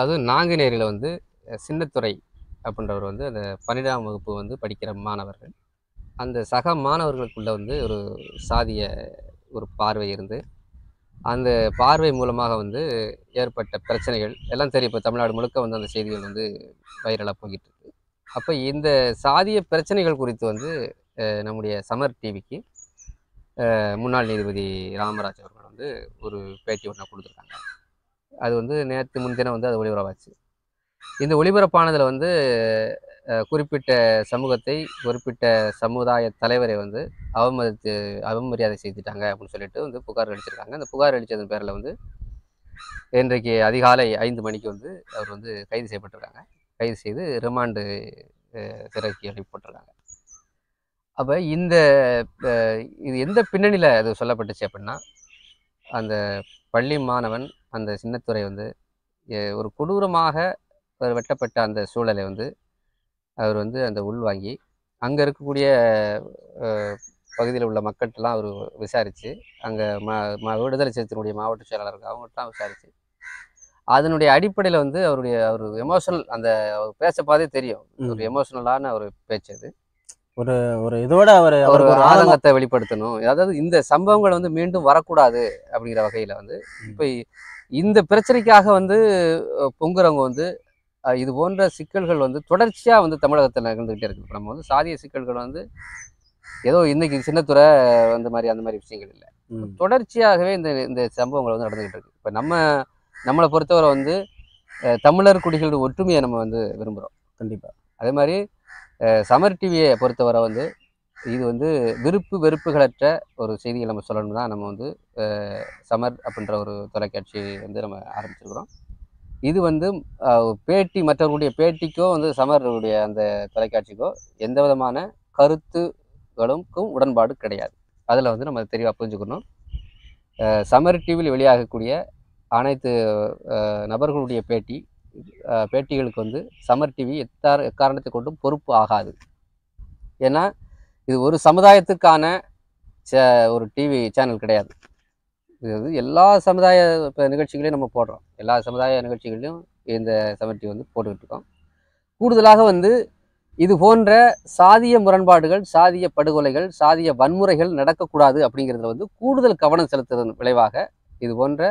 அதுவும் நாங்குநேரியில் வந்து அஹ், சின்னத்துரை அப்படின்றவர் வந்து அந்த பன்னிரெண்டாம் வகுப்பு வந்து படிக்கிற மாணவர்கள் அந்த சக மாணவர்களுக்குள்ள வந்து ஒரு சாதிய ஒரு பார்வை இருந்து அந்த பார்வை மூலமாக வந்து ஏற்பட்ட பிரச்சனைகள் எல்லாம் தெரியும் இப்போ தமிழ்நாடு முழுக்க வந்து அந்த செய்திகள் வந்து வைரலாக போய்கிட்டு இருக்கு அப்போ இந்த சாதிய பிரச்சனைகள் குறித்து வந்து அஹ், நம்முடைய சமர் டிவிக்கு முன்னாள் நீதிபதி ராமராஜ் அவர்கள் வந்து ஒரு பேட்டி ஒன்று கொடுத்துருக்காங்க அது வந்து நேற்று முன்தினம் வந்து அது ஒளிபரப்பாச்சு இந்த ஒளிபரப்பானதில் வந்து அஹ், குறிப்பிட்ட சமூகத்தை குறிப்பிட்ட சமுதாய தலைவரை வந்து அவமதித்து அவமரியாதை செய்துட்டாங்க அப்படின்னு சொல்லிட்டு வந்து புகார் அளிச்சிருக்காங்க அந்த புகார் அளித்ததன் பேரில் வந்து இன்றைக்கு அதிகாலை ஐந்து மணிக்கு வந்து அவர் வந்து கைது செய்யப்பட்டிருக்காங்க கைது செய்து ரிமாண்டு அஹ், சிறைக்கு அனுப்பப்பட்டிருக்காங்க அப்போ இந்த அஹ், இது எந்த பின்னணியில் அது சொல்லப்பட்டுச்சு அப்படின்னா அந்த பள்ளி மாணவன் அந்த சின்னத்துறை வந்து எ- ஒரு கொடூரமாக ஒரு வெட்டப்பட்ட அந்த சூழலை வந்து அவர் வந்து அந்த உள்வாங்கி அங்கே இருக்கக்கூடிய பகுதியில் உள்ள மக்கள்கிட்டலாம் அவர் விசாரித்து அங்கே ம ம விடுதலை சிறுத்தையினுடைய மாவட்ட செயலாளர்கள் அவங்கள்ட்டலாம் விசாரித்து அதனுடைய அடிப்படையில் வந்து அவருடைய ஒரு எமோஷனல் அந்த அவர் பேச பார்த்தே தெரியும் ஒரு எமோஷனலான ஒரு பேச்சு அது ஒரு ஒரு இதோட அவர் ஒரு அவருக்கு ஒரு ஆதங்கம் ஆதங்கத்தை வெளிப்படுத்தணும் அதாவது இந்த சம்பவங்கள் வந்து மீண்டும் வரக்கூடாது அப்படிங்கிற வகையில் வந்து இப்போ இந்த பிரச்சனைக்காக வந்து அஹ், பொங்குறவங்க வந்து அஹ், இது போன்ற சிக்கல்கள் வந்து தொடர்ச்சியாக வந்து தமிழகத்தில் நிகழ்ந்துகிட்டே இருக்கு இப்ப நம்ம வந்து சாதிய சிக்கல்கள் வந்து ஏதோ இன்னைக்கு சின்னத்துறை அந்த மாதிரி அந்த மாதிரி விஷயங்கள் இல்லை ம். தொடர்ச்சியாகவே இந்த இந்த சம்பவங்கள் வந்து நடந்துகிட்டு இருக்கு இப்போ நம்ம நம்மளை பொறுத்தவரை வந்து அஹ், தமிழர் குடிகளோட ஒற்றுமையை நம்ம வந்து விரும்புகிறோம் கண்டிப்பா அதே மாதிரி அஹ், சமர் டிவியை பொறுத்தவரை வந்து இது வந்து விருப்பு வெறுப்புகளற்ற ஒரு செய்தியை நம்ம சொல்லணும் தான் நம்ம வந்து அஹ், சமர் அப்படின்ற ஒரு தொலைக்காட்சி வந்து நம்ம ஆரம்பிச்சிருக்கிறோம் இது வந்து அஹ், பேட்டி மற்றவர்களுடைய பேட்டிக்கோ வந்து சமருடைய அந்த தொலைக்காட்சிக்கோ எந்த விதமான கருத்துகளுக்கும் உடன்பாடு கிடையாது அதில் வந்து நம்ம தெளிவாக புரிஞ்சுக்கணும் அஹ், சமர் டிவியில் வெளியாகக்கூடிய அனைத்து அஹ், நபர்களுடைய பேட்டி அஹ், பேட்டிகளுக்கு வந்து சமர் டிவி எத்தார எக்காரணத்தை கொண்டும் பொறுப்பு ஆகாது ஏன்னா இது ஒரு சமுதாயத்துக்கான சே ஒரு டிவி சேனல் கிடையாது இது வந்து எல்லா சமுதாய இப்போ நிகழ்ச்சிகளையும் நம்ம போடுறோம் எல்லா சமுதாய நிகழ்ச்சிகளையும் இந்த சமர் டிவி வந்து போட்டுக்கிட்டு இருக்கோம் கூடுதலாக வந்து இது போன்ற சாதிய முரண்பாடுகள் சாதிய படுகொலைகள் சாதிய வன்முறைகள் நடக்கக்கூடாது அப்படிங்கிறதுல வந்து கூடுதல் கவனம் செலுத்துறதன் விளைவாக இது போன்ற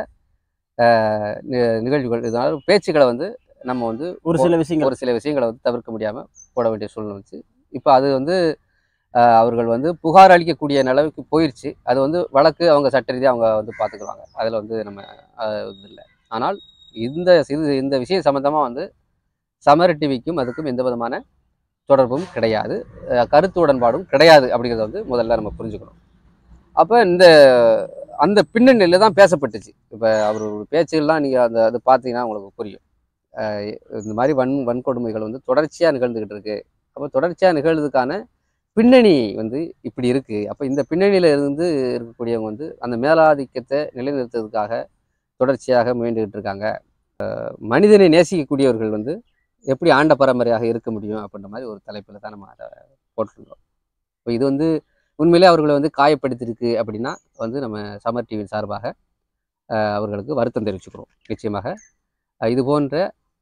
அஹ், நி- நிகழ்வுகள் இதனால் பேச்சுக்களை வந்து நம்ம வந்து ஒரு சில விஷயங்கள் ஒரு சில விஷயங்களை வந்து தவிர்க்க முடியாமல் போட வேண்டிய சூழ்நிலை வந்துச்சு இப்போ அது வந்து ஆஹ், அவர்கள் வந்து புகார் அளிக்கக்கூடிய நிலவுக்கு போயிடுச்சு அது வந்து வழக்கு அவங்க சட்ட ரீதியாக அவங்க வந்து பார்த்துக்குவாங்க அதில் வந்து நம்ம ஆஹ், இது இல்லை ஆனால் இந்த இது இந்த விஷயம் சம்மந்தமாக வந்து சமர் டிவிக்கும் அதுக்கும் எந்த விதமான தொடர்பும் கிடையாது ஆஹ், கருத்து உடன்பாடும் கிடையாது அப்படிங்கிறத வந்து முதல்ல நம்ம புரிஞ்சுக்கணும் அப்போ இந்த அந்த பின்னணியில் தான் பேசப்பட்டுச்சு இப்போ அவரோட பேச்சுகள்லாம் நீங்கள் அந்த அது பார்த்தீங்கன்னா உங்களுக்கு புரியும் ஆஹ் இந்த மாதிரி வன் வன்கொடுமைகள் வந்து தொடர்ச்சியாக நிகழ்ந்துக்கிட்டு இருக்கு அப்போ தொடர்ச்சியாக நிகழ்றதுக்கான பின்னணி வந்து இப்படி இருக்கு அப்போ இந்த பின்னணியில இருந்து இருக்கக்கூடியவங்க வந்து அந்த மேலாதிக்கத்தை நிலைநிறுத்துறதுக்காக தொடர்ச்சியாக முயன்றுகிட்டு இருக்காங்க ஆஹ் மனிதனை நேசிக்கக்கூடியவர்கள் வந்து எப்படி ஆண்ட பரம்பரையாக இருக்க முடியும் அப்படின்ற மாதிரி ஒரு தலைப்பில் தான் நம்ம அதை போட்டிருந்தோம் இப்போ இது வந்து உண்மையிலே அவர்களை வந்து காயப்படுத்தியிருக்கு அப்படின்னா வந்து நம்ம சமர் டிவியின் சார்பாக ஆஹ் அவர்களுக்கு வருத்தம் தெரிவிச்சுக்கிறோம் நிச்சயமாக ஆஹ் இது போன்ற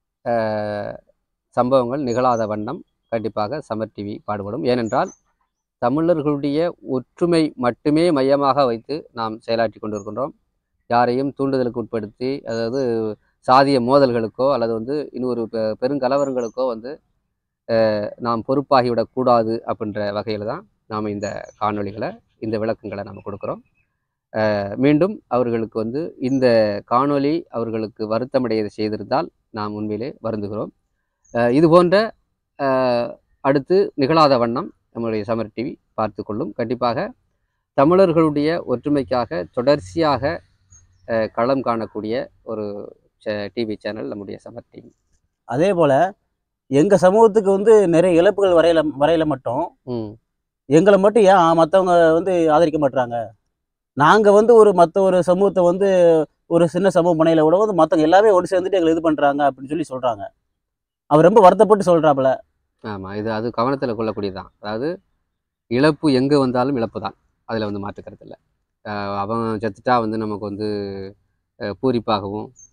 ஆஹ் சம்பவங்கள் நிகழாத வண்ணம் கண்டிப்பாக சமர் டிவி பாடுபடும் ஏனென்றால் தமிழர்களுடைய ஒற்றுமை மட்டுமே மையமாக வைத்து நாம் செயலாற்றி கொண்டிருக்கின்றோம் யாரையும் தூண்டுதலுக்கு உட்படுத்தி அதாவது சாதிய மோதல்களுக்கோ அல்லது வந்து இன்னொரு பெ- பெருங்கலவரங்களுக்கோ வந்து அஹ், நாம் பொறுப்பாகிவிடக்கூடாது அப்படின்ற வகையில் தான் நாம் இந்த காணொளிகளை இந்த விளக்கங்களை நம்ம கொடுக்குறோம் அஹ், மீண்டும் அவர்களுக்கு வந்து இந்த காணொளி அவர்களுக்கு வருத்தமடைய செய்திருந்தால் நாம் உண்மையிலே வருந்துகிறோம் அஹ், இது போன்ற அஹ், அடுத்து நிகழாத வண்ணம் நம்முடைய சமர் டிவி பார்த்து கொள்ளும் கண்டிப்பாக தமிழர்களுடைய ஒற்றுமைக்காக தொடர்ச்சியாக அஹ், களம் காணக்கூடிய ஒரு டிவி சேனல் நம்முடைய சமர் டிவி அதே போல எங்க சமூகத்துக்கு வந்து நிறைய இழப்புகள் வரையில வரையில மட்டும் ம் எங்களை மட்டும் ஏன் மற்றவங்க வந்து ஆதரிக்க மாட்றாங்க நாங்க வந்து ஒரு மற்ற ஒரு சமூகத்தை வந்து ஒரு சின்ன சமூக முனையில விட வந்து மற்றவங்க எல்லாமே ஒன்று சேர்ந்துட்டு எங்களை இது பண்றாங்க அப்படின்னு சொல்லி சொல்றாங்க அவர் ரொம்ப வருத்தப்பட்டு சொல்றாப்புல ஆமாம் இது அது கவனத்தில் கொள்ளக்கூடியதுதான் அதாவது இழப்பு எங்கே வந்தாலும் இழப்பு தான் அதில் வந்து மாற்றுக்கிறது இல்லை அவன் செத்துட்டா வந்து நமக்கு வந்து அஹ், பூரிப்பாகவும்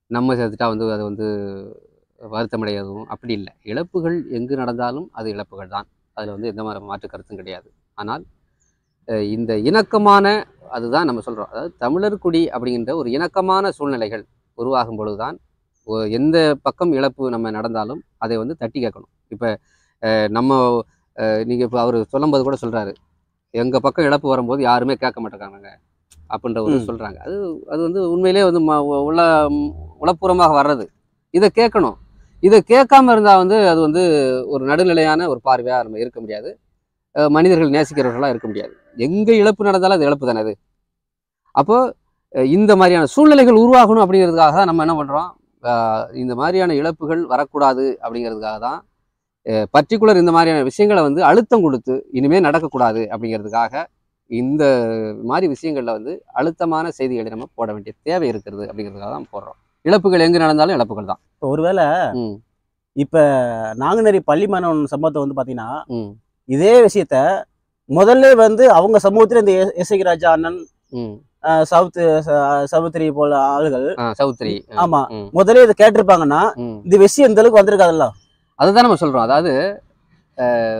நம்ம சேர்த்துட்டா வந்து அது வந்து வருத்தமடையதும் அப்படி இல்லை இழப்புகள் எங்கு நடந்தாலும் அது இழப்புகள் தான் அதில் வந்து எந்த மாதிரி மாற்று கருத்தும் கிடையாது ஆனால் அஹ் இந்த இணக்கமான அதுதான் நம்ம சொல்கிறோம் அதாவது தமிழர் குடி அப்படிங்கிற ஒரு இணக்கமான சூழ்நிலைகள் உருவாகும் பொழுதுதான் ஒ- எந்த பக்கம் இழப்பு நம்ம நடந்தாலும் அதை வந்து தட்டி கேட்கணும் இப்போ நம்ம நீங்கள் இப்போ அவர் சொல்லும்போது கூட சொல்கிறாரு எங்கள் பக்கம் இழப்பு வரும்போது யாருமே கேட்க மாட்டேங்கிறாங்க அப்படின்ற ஒரு ம். சொல்கிறாங்க அது அது வந்து உண்மையிலே வந்து ம உள்ள உளப்பூர்வமாக வர்றது இதை கேட்கணும் இதை கேட்காம இருந்தால் வந்து அது வந்து ஒரு நடுநிலையான ஒரு பார்வையாக நம்ம இருக்க முடியாது அஹ் மனிதர்கள் நேசிக்கிறவர்களாக இருக்க முடியாது எங்கே இழப்பு நடந்தாலும் அது இழப்பு தானே அது அப்போ அஹ் இந்த மாதிரியான சூழ்நிலைகள் உருவாகணும் அப்படிங்கிறதுக்காக தான் நம்ம என்ன பண்ணுறோம் இந்த மாதிரியான இழப்புகள் வரக்கூடாது அப்படிங்கிறதுக்காக தான் பர்டிகுலர் இந்த மாதிரியான விஷயங்களை வந்து அழுத்தம் கொடுத்து இனிமேல் நடக்கக்கூடாது அப்படிங்கிறதுக்காக இந்த மாதிரி விஷயங்களில் வந்து அழுத்தமான செய்திகளை நம்ம போட வேண்டிய தேவை இருக்கிறது அப்படிங்கிறதுக்காக தான் போடுறோம் இழப்புகள் எங்கே நடந்தாலும் இழப்புகள் தான் இப்போ ஒருவேளை ம் இப்போ நாங்குநேரி பள்ளி மாணவன் சம்பவத்தை வந்து பார்த்தீங்கன்னா ம் இதே விஷயத்த முதல்ல வந்து அவங்க சமூகத்தில் இந்த எஸ்- எஸ் ராஜா அண்ணன் ம் அஹ், சவுத் ச- சவுத்ரி போல ஆளுகள் ஆ சௌத்ரி ஆ, ஆமா. ம் முதல்ல இதை கேட்டிருப்பாங்கன்னா ம் இந்த விஷயம் இந்த அளவுக்கு வந்திருக்காதுல்ல அதுதான் நம்ம சொல்கிறோம் அதாவது அஹ்,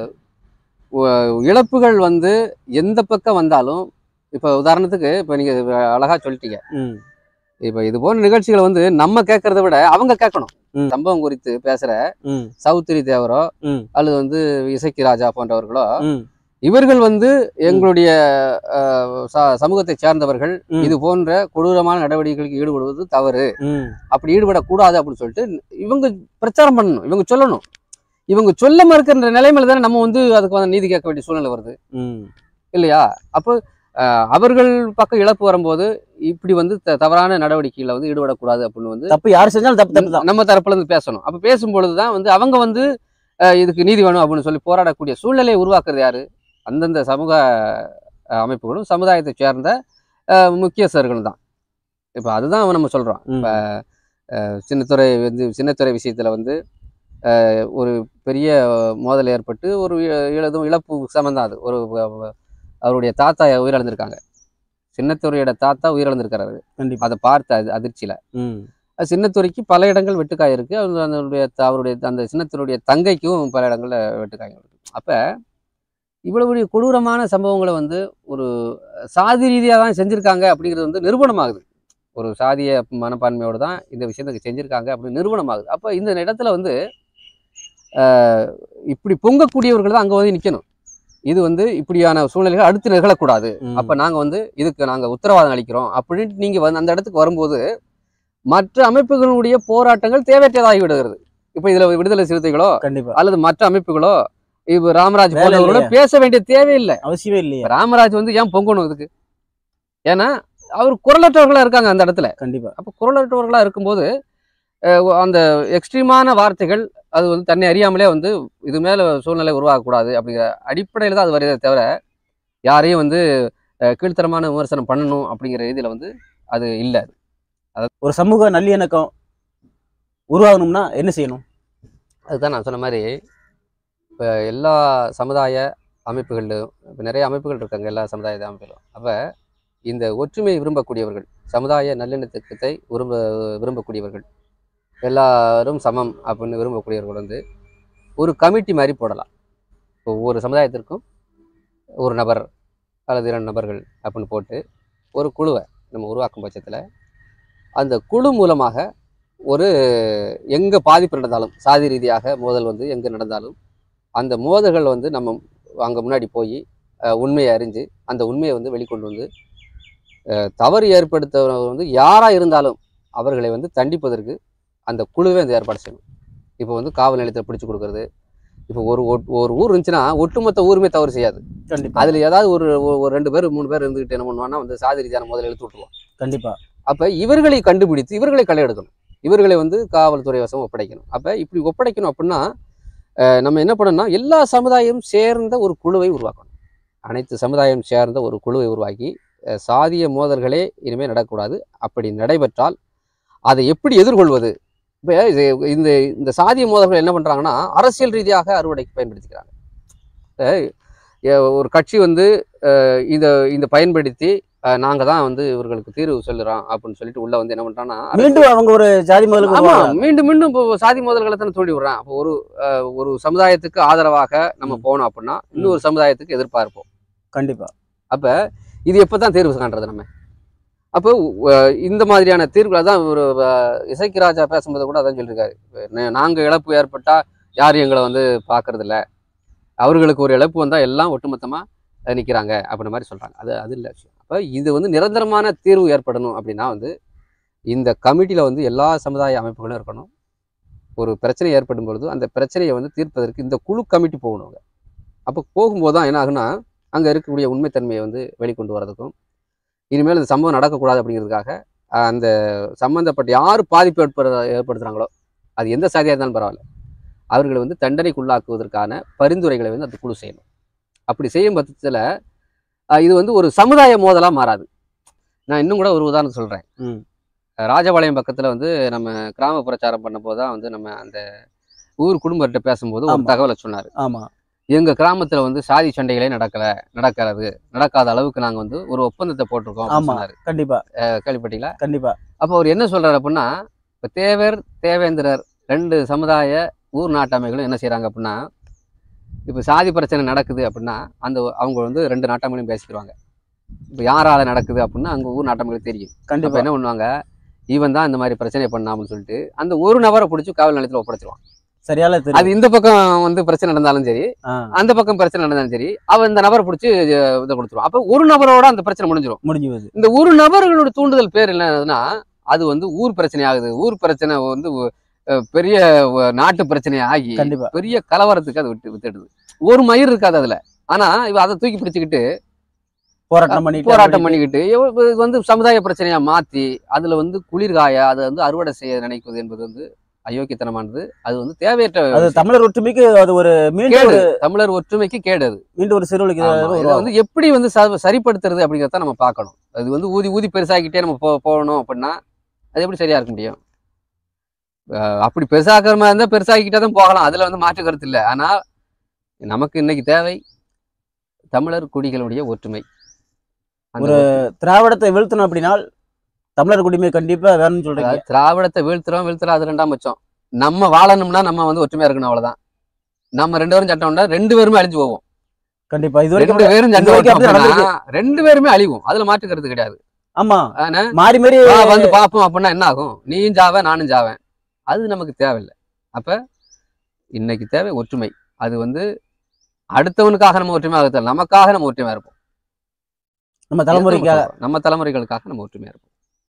உ- இழப்புகள் வந்து எந்த பக்கம் வந்தாலும் இப்போ உதாரணத்துக்கு இப்போ நீங்கள் அழகாக சொல்லிட்டீங்க ம் இப்போ இது போன்ற நிகழ்ச்சிகளை வந்து நம்ம கேட்கறத விட அவங்க கேட்கணும் ம். சம்பவம் குறித்து பேசுகிற ம் சௌத்ரி தேவரோ ம் அல்லது வந்து இசக்கி ராஜா போன்றவர்களோ ம் இவர்கள் வந்து எங்களுடைய அஹ், ச- சமூகத்தை சேர்ந்தவர்கள் ம். இது போன்ற கொடூரமான நடவடிக்கைகளுக்கு ஈடுபடுவது தவறு ம் அப்படி ஈடுபடக்கூடாது அப்படின்னு சொல்லிட்டு இவங்க பிரச்சாரம் பண்ணணும் இவங்க சொல்லணும் இவங்க சொல்ல மறுக்கின்ற நிலைமையில தானே நம்ம வந்து அதுக்கு வந்து நீதி கேட்க வேண்டிய சூழ்நிலை வருது ம் இல்லையா அப்போ அஹ், அவர்கள் பக்கம் இழப்பு வரும்போது இப்படி வந்து த- தவறான நடவடிக்கைகளை வந்து ஈடுபடக்கூடாது அப்படின்னு வந்து தப்பு யார் செஞ்சாலும் தப்பு தப்பு தான் நம்ம தரப்புல இருந்து பேசணும் அப்ப பேசும்பொழுது தான் வந்து அவங்க வந்து அஹ், இதுக்கு நீதி வேணும் அப்படின்னு சொல்லி போராடக்கூடிய சூழ்நிலையை உருவாக்குறது யாரு அந்தந்த சமூக அஹ், அமைப்புகளும் சமுதாயத்தை சேர்ந்த அஹ், முக்கியஸ்தர்களும் தான் இப்போ அதுதான் நம்ம சொல்றோம் ம். அஹ், சின்னத்துறை வந்து சின்னத்துறை விஷயத்துல வந்து அஹ், ஒரு பெரிய மோதல் ஏற்பட்டு ஒரு இ- இழதும் இழப்பு சமந்தான் அது ஒரு அஹ், அவருடைய தாத்தா உயிரிழந்திருக்காங்க சின்னத்துறையோட தாத்தா உயிரிழந்திருக்காரு கண்டிப்பா அதை பார்த்த அது அதிர்ச்சியில ம் அது சின்னத்துறைக்கு பல இடங்கள் வெட்டுக்காய் இருக்கு அவங்க அதனுடைய த- அவருடைய அந்த சின்னத்துறையுடைய தங்கைக்கும் பல இடங்கள்ல வெட்டுக்காய்கள் இருக்கு அப்ப இவ்வளவு பெரிய கொடூரமான சம்பவங்களை வந்து ஒரு சாதி ரீதியாக தான் செஞ்சிருக்காங்க அப்படிங்கிறது வந்து நிரூபணமாகுது ஒரு சாதிய மனப்பான்மையோடு தான் இந்த விஷயத்துக்கு செஞ்சிருக்காங்க அப்படின்னு நிரூபணமாகுது அப்போ இந்த இடத்துல வந்து ஆஹ், இப்படி பொங்கக்கூடியவர்கள் தான் அங்கே வந்து நிற்கணும் இது வந்து இப்படியான சூழ்நிலைகள் அடுத்து நிகழக்கூடாது ம். அப்ப நாங்க வந்து இதுக்கு நாங்க உத்தரவாதம் அளிக்கிறோம் அப்படின்ட்டு நீங்க வந்து அந்த இடத்துக்கு வரும்போது மற்ற அமைப்புகளுடைய போராட்டங்கள் தேவையற்றதாகி விடுகிறது இப்ப இதுல விடுதலை சிறுத்தைகளோ கண்டிப்பா அல்லது மற்ற அமைப்புகளோ இப்ப ராமராஜ் வேலை போன்றவர்களோ இல்லையா? பேச வேண்டிய தேவையில்லை அவசியமே இல்லையா இப்ப ராமராஜ் வந்து ஏன் பொங்கணும் இதுக்கு ஏன்னா அவர் குரலற்றவர்களா இருக்காங்க அந்த இடத்துல கண்டிப்பா அப்போ குரலற்றவர்களா இருக்கும்போது அஹ், ஒ- அந்த எக்ஸ்ட்ரீமான வார்த்தைகள் அது வந்து தன்னை அறியாமலே வந்து இது மேல சூழ்நிலை உருவாகக்கூடாது அப்படிங்கிற அடிப்படையில் தான் அது வருதே தவிர யாரையும் வந்து அஹ், கீழ்த்தரமான விமர்சனம் பண்ணணும் அப்படிங்கிற இதில் வந்து அது இல்லை ஒரு சமூக நல்லிணக்கம் உருவாகணும்னா என்ன செய்யணும் அதுதான் நான் சொன்ன மாதிரி இப்போ எல்லா சமுதாய அமைப்புகளிலும் இப்போ நிறைய அமைப்புகள் இருக்காங்க எல்லா சமுதாய அமைப்புகளும் அப்போ இந்த ஒற்றுமையை விரும்பக்கூடியவர்கள் சமுதாய நல்லிணக்கத்தை விரும்ப விரும்பக்கூடியவர்கள் எல்லாரும் சமம் அப்படின்னு விரும்பக்கூடியவர்கள் வந்து ஒரு கமிட்டி மாதிரி போடலாம் இப்போ ஒவ்வொரு சமுதாயத்திற்கும் ஒரு நபர் அல்லது இரண்டு நபர்கள் அப்படின்னு போட்டு ஒரு குழுவை நம்ம உருவாக்கும் பட்சத்தில் அந்த குழு மூலமாக ஒரு எங்கே பாதிப்பு நடந்தாலும் சாதி ரீதியாக மோதல் வந்து எங்கே நடந்தாலும் அந்த மோதல்கள் வந்து நம்ம அங்கே முன்னாடி போய் அஹ், உண்மையை அறிஞ்சு அந்த உண்மையை வந்து வெளிக்கொண்டு வந்து அஹ், தவறு ஏற்படுத்தவர் வந்து யாராக இருந்தாலும் அவர்களை வந்து தண்டிப்பதற்கு அந்த குழுவே வந்து ஏற்பாடு செய்யணும் இப்போ வந்து காவல் நிலையத்தில் பிடிச்சி கொடுக்கறது இப்போ ஒரு ஒட்- ஒரு ஊர் இருந்துச்சுன்னா ஒட்டுமொத்த ஊருமே தவறு செய்யாது கண்டிப்பா அதில் ஏதாவது ஒரு ஒரு- ஒரு ரெண்டு பேர் மூணு பேர் இருந்துக்கிட்டு என்ன பண்ணுவான்னா வந்து சாதி ரீதியான முதல்ல இழுத்து விட்டுருவான் கண்டிப்பா அப்போ இவர்களை கண்டுபிடித்து இவர்களை களை எடுக்கணும் இவர்களை வந்து காவல்துறை வசம் ஒப்படைக்கணும் அப்போ இப்படி ஒப்படைக்கணும் அப்படின்னா அஹ், நம்ம என்ன பண்ணணும்னா எல்லா சமுதாயம் சேர்ந்த ஒரு குழுவை உருவாக்கணும் அனைத்து சமுதாயம் சேர்ந்த ஒரு குழுவை உருவாக்கி அஹ், சாதிய மோதல்களே இனிமேல் நடக்கக்கூடாது அப்படி நடைபெற்றால் அதை எப்படி எதிர்கொள்வது இப்போ இந்த இந்த சாதிய மோதல்கள் என்ன பண்ணுறாங்கன்னா அரசியல் ரீதியாக அறுவடைக்கு பயன்படுத்திக்கிறாங்க அஹ், எ- ஒரு கட்சி வந்து அஹ், இந்த இந்த பயன்படுத்தி நாங்க தான் வந்து இவர்களுக்கு தீர்வு சொல்லுறோம் அப்படின்னு சொல்லிட்டு உள்ள வந்து என்ன பண்றான்னா மீண்டும் அவங்க ஒரு ஜாதி முதலுக்கு ஆமா போறாங்க. மீண்டும் மீண்டும் இப்போ சாதி மோதல்களை தானே தூண்டி விடுறான் அப்போ ஒரு அஹ், ஒரு சமுதாயத்துக்கு ஆதரவாக நம்ம ம். போனோம் அப்படின்னா இன்னொரு சமுதாயத்துக்கு எதிர்பார்ப்போம் கண்டிப்பா அப்ப இது எப்பதான் தேர்வு காண்றது நம்ம அப்போ அஹ், இந்த மாதிரியான தீர்வுகளை தான் ஒரு அஹ், இசைக்கு ராஜா பேசும்போது கூட அதான் சொல்லியிருக்காரு நா- நாங்க இழப்பு ஏற்பட்டா யாரும் எங்களை வந்து பார்க்கறது இல்ல அவர்களுக்கு ஒரு இழப்பு வந்தா எல்லாம் ஒட்டுமொத்தமா அஹ், நிக்கிறாங்க அப்படின்ற மாதிரி சொல்றாங்க அது அது இல்லை விஷயம் அப்போ இது வந்து நிரந்தரமான தீர்வு ஏற்படணும் அப்படின்னா வந்து இந்த கமிட்டியில வந்து எல்லா சமுதாய அமைப்புகளும் இருக்கணும் ஒரு பிரச்சனை ஏற்படும் பொழுது அந்த பிரச்சனையை வந்து தீர்ப்பதற்கு இந்த குழு கமிட்டி போகணும் அங்க. அப்போ போகும்போது தான் என்ன ஆகுனா அங்கே இருக்கக்கூடிய உண்மைத்தன்மையை வந்து வெளிக்கொண்டு வரதுக்கும் இனிமேல் இந்த சம்பவம் நடக்கக்கூடாது அப்படிங்கிறதுக்காக அஹ், அந்த சம்மந்தப்பட்ட யார் பாதிப்பு ஏற்படுற ஏற்படுத்துகிறாங்களோ அது எந்த சாதியாக இருந்தாலும் பரவாயில்ல அவர்களை வந்து தண்டனைக்குள்ளாக்குவதற்கான பரிந்துரைகளை வந்து அந்த குழு செய்யணும் அப்படி செய்யும் பட்சத்தில் இது வந்து ஒரு சமுதாய மோதலாக மாறாது நான் இன்னும் கூட ஒரு உதாரணம் சொல்கிறேன் ம். ராஜபாளையம் பக்கத்தில் வந்து நம்ம கிராம பிரச்சாரம் பண்ணும்போது தான் வந்து நம்ம அந்த ஊர் குடும்பர்கிட்ட பேசும்போது ஒரு ஆமா. தகவலை சொன்னார் ஆமா எங்க கிராமத்துல வந்து சாதி சண்டைகளே நடக்கல நடக்கிறது நடக்காத அளவுக்கு நாங்க வந்து ஒரு ஒப்பந்தத்தை போட்டிருக்கோம் அப்படின்னு ஆமா. சொன்னாரு கண்டிப்பா அஹ் கேள்விப்பட்டீங்களா கண்டிப்பா அப்போ அவர் என்ன சொல்றாரு அப்படின்னா இப்ப தேவர் தேவேந்திரர் ரெண்டு சமுதாய ஊர் நாட்டாமைகளும் என்ன செய்றாங்க அப்படின்னா இப்போ சாதி பிரச்சனை நடக்குது அப்படின்னா அந்த அவங்க வந்து ரெண்டு நாட்டாமைகளையும் பேசிக்கிறாங்க இப்போ யாரால நடக்குது அப்படின்னா அங்க ஊர் நாட்டாமைகளுக்கு தெரியும் அப்ப கண்டிப்பா என்ன பண்ணுவாங்க இவன் தான் இந்த மாதிரி பிரச்சனை பண்ணாமன்னு சொல்லிட்டு அந்த ஒரு நபரை பிடிச்சி காவல் நிலையத்தில் ஒப்படைச்சிருவான் சரியால அது தெரியும் இந்த பக்கம் வந்து பிரச்சனை நடந்தாலும் சரி ஆ, அந்த பக்கம் பிரச்சனை நடந்தாலும் சரி அவன் இந்த நபரை பிடிச்சி இதை கொடுத்துருவான் அப்போ ஒரு நபரோட அந்த பிரச்சனை முடிஞ்சிடும் முடிஞ்சு போகுது இந்த ஒரு நபர்களோட தூண்டுதல் பேர் என்னதுன்னா அது வந்து ஊர் பிரச்சனை ஆகுது ஊர் பிரச்சனை வந்து அஹ், பெரிய அஹ், நாட்டு பிரச்சனை ஆகி கண்டிப்பா பெரிய கலவரத்துக்கு அது விட்டு வித்துடுது ஒரு மயிர் இருக்காது அதுல ஆனா இவ அதை தூக்கி பிடிச்சிக்கிட்டு போராட்டம் பண்ணிட்டு போராட்டம் பண்ணிக்கிட்டு இவ- இது வந்து சமுதாய பிரச்சனையா மாத்தி அதுல வந்து குளிர்காய அதை வந்து அறுவடை செய்ய நினைப்பது என்பது வந்து அயோக்கியத்தனமானது அது வந்து தேவையற்ற அது விஷயம். தமிழர் ஒற்றுமைக்கு அது ஒரு மீண்டும் கேடு ஒரு தமிழர் ஒற்றுமைக்கு கேடு அது மீண்டும் ஒரு சிறுவலுக்கு ஆமா. இதை உருவாகும். வந்து எப்படி வந்து ச- சரிப்படுத்துறது அப்படிங்கிறத நம்ம பார்க்கணும் அது வந்து ஊதி ஊதி பெருசாக்கிட்டே நம்ம போ போகணும் அப்படின்னா அது எப்படி சரியா இருக்க முடியும் அஹ் அப்படி பெருசாக்குற மாதிரி இருந்தால் பெருசாக்கிட்டே தான் போகலாம் அதுல வந்து மாற்று கருத்து இல்லை ஆனா நமக்கு இன்னைக்கு தேவை தமிழர் குடிகளுடைய ஒற்றுமை அந்த ஒரு திராவிடத்தை வீழ்த்தணும் அப்படின்னா தமிழர் குடிமை கண்டிப்பா வேணும்னு சொல்றீங்க அதாவது திராவிடத்தை வீழ்த்துறோம் வீழ்த்துறோம் அது ரெண்டாம் பட்சம் நம்ம வாழணும்னா நம்ம வந்து ஒற்றுமையா இருக்கணும் அவ்வளவுதான் நம்ம ரெண்டு பேரும் சட்டம் உண்டா ரெண்டு பேருமே அழிஞ்சு போவோம் கண்டிப்பா இது வரைக்கும் ரெண்டு பேரும் சண்டை இது வரைக்கும் போட்டோம் அப்படி அப்படின்னா ரெண்டு பேருமே அழிவும் அதுல மாற்று கருத்து கிடையாது ஆமா ஆனா மாறி மாறி வா, வந்து பார்ப்போம் அப்படின்னா என்ன ஆகும் நீயும் ஜாவேன் நானும் ஜாவேன் அது நமக்கு தேவையில்லை அப்ப இன்னைக்கு தேவை ஒற்றுமை அது வந்து அடுத்தவனுக்காக நம்ம ஒற்றுமையாக இருத்தல் நமக்காக நம்ம ஒற்றுமையா இருப்போம் நம்ம தலைமுறைக்காக நம்ம தலைமுறைகளுக்காக நம்ம ஒற்றுமையா இருப்போம்